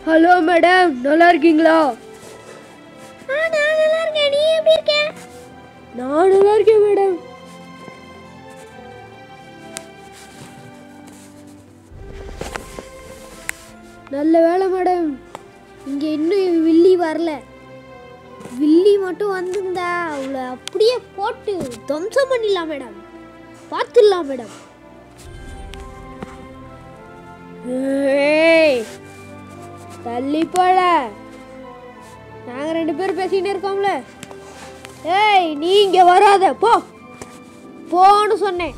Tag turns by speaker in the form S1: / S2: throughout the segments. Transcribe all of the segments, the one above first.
S1: hello madam நல்லா இருக்கீங்களா
S2: ஆ நான் நல்லா இருக்கேன் நீ எப்படி இருக்க
S1: நான் நல்லா இருக்கேன் மேடம் நல்ல வேலை மேடம்
S2: இங்க இன்னும் வில்லி வரல வில்லி மட்டும் வந்திருந்தா அவளை அப்படியே போட்டு துவம்சம் பண்ணிடலாம் மேடம் பார்த்துடலாம் மேடம்
S1: ஏய் தள்ளி போல நாங்க ரெண்டு பேரும் பேசிக்கிட்டு இருக்கோம்ல ஏய் நீ இங்க வராத போ போன்னு சொன்னேன்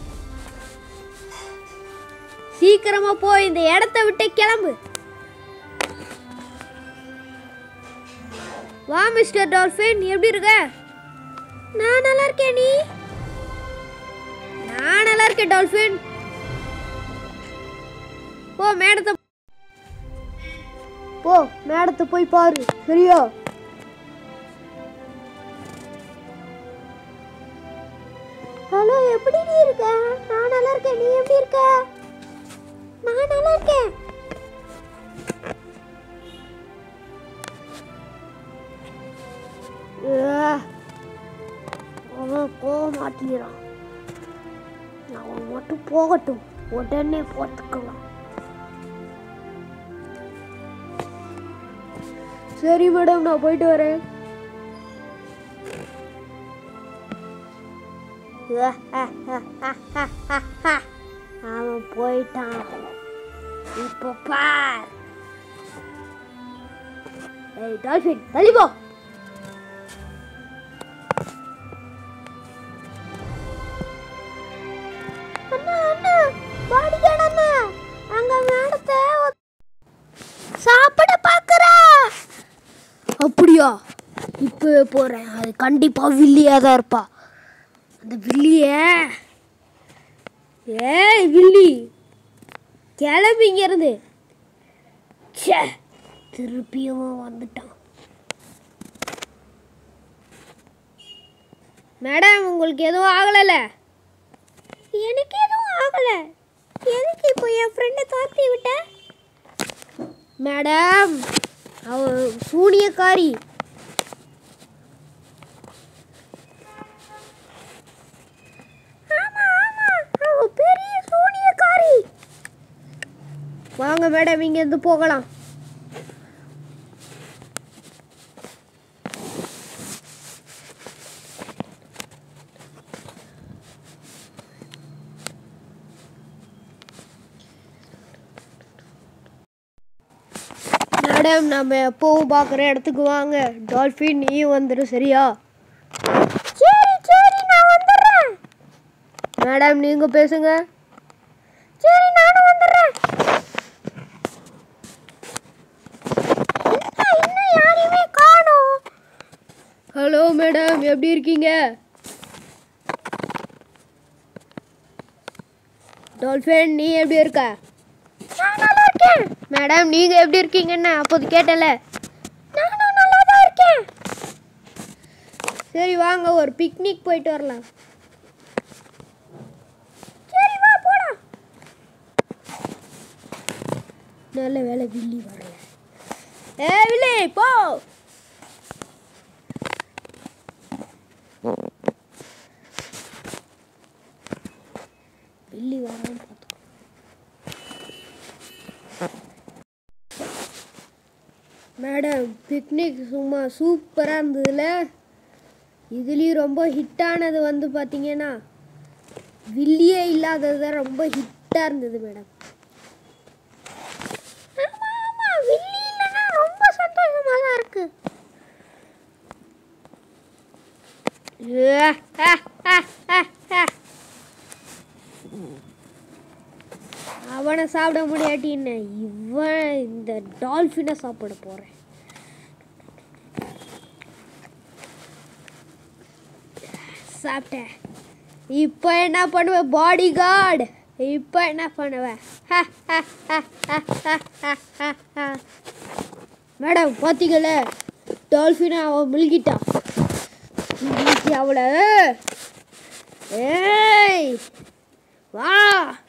S2: சீக்கிரமா போய் இந்த இடத்த விட்டு கிளம்பு
S1: வா மிஸ்டர் டால்ஃபின் எப்படி இருக்க
S2: நான் நல்லா இருக்கேன் நீ
S1: நான் நல்லா இருக்கேன் டால்ஃபின் போ மேடத்தை போ மேடத்தை போய் பாரு சரியா
S2: ஹலோ எப்படி நீ இருக்க நான் நல்லா இருக்கேன் நீ எப்படி இருக்க நான் நல்லா இருக்கேன்
S1: ஏ, அவன் போக மாட்டேங்கிறான் அவன் மட்டும் போகட்டும் உடனே போத்துக்கலாம் சரி மேடம் நான் போயிட்டு வரேன் அவன் போயிட்டான் இப்போ பார் ஏய் டால்ஃபின் தள்ளி போ
S2: அண்ணா அண்ணா பாடிகார்டு அண்ணா அங்க மேடத்தை ஒரு- சாப்பிட பாக்குறா
S1: அப்படியா இப்பவே போறேன் அது கண்டிப்பா வில்லியா தான் இருப்பா அந்த வில்லிய ஏய் வில்லி கிளம்பி இங்க இருந்து ச்சே திருப்பியும் வந்துட்டான் மேடம் உங்களுக்கு எதுவும் ஆகலைல்ல
S2: எனக்கு எதுவும் ஆகல எதுக்கு இப்போ என் ஃப்ரெண்டை துரத்தி விட்ட
S1: மேடம் அவ சூனியக்காரி
S2: ஆமா ஆமா அவ பெரிய சூனியக்காரி
S1: வாங்க மேடம் இங்க இருந்து போகலாம் மேடம் நம்ம எப்பவும் பார்க்குற இடத்துக்கு வாங்க டால்ஃபின் நீயும் வந்துடு சரியா
S2: சரி சரி நான் வந்துடுறேன்
S1: மேடம் நீங்கள் பேசுங்க
S2: சரி நானும் வந்துடுறேன் என்ன, இன்னும் யாரையுமே காணோம்
S1: ஹலோ மேடம் எப்படி இருக்கீங்க டால்ஃபின் நீ எப்படி இருக்க
S2: நான் நல்லா இருக்கேன்
S1: மேடம் நீங்கள் எப்படி இருக்கீங்கன்னு அப்போது கேட்டல
S2: நானும் நல்லா தான் இருக்கேன்
S1: சரி வாங்க ஒரு பிக்னிக் போயிட்டு வரலாம்
S2: சரி வா போலாம்
S1: நல்ல வேலை வில்லி வரல ஏ வில்லி போ வில்லி வரான்னு பார்த்தோம் மேடம் பிக்னிக் சும்மா சூப்பராக இருந்ததுல இதுலேயும் ரொம்ப ஹிட்டானது வந்து பார்த்தீங்கன்னா வில்லியே இல்லாதது தான் ரொம்ப ஹிட்டாக இருந்தது மேடம்
S2: ஆமா ஆமா வில்லி இல்லைன்னா ரொம்ப சந்தோஷமா தான் இருக்கு
S1: அவனை சாப்பிட முடியாட்டின்னு இவன் இந்த டால்ஃபினை சாப்பிட போறேன் சாப்பிட்டேன் இப்போ என்ன பண்ணுவேன் பாடி கார்டு இப்போ என்ன பண்ணுவேன் மேடம் பார்த்தீங்களே டால்ஃபினை அவன் முழுகிட்டான் இன்னைக்கு அவளை ஏய் வா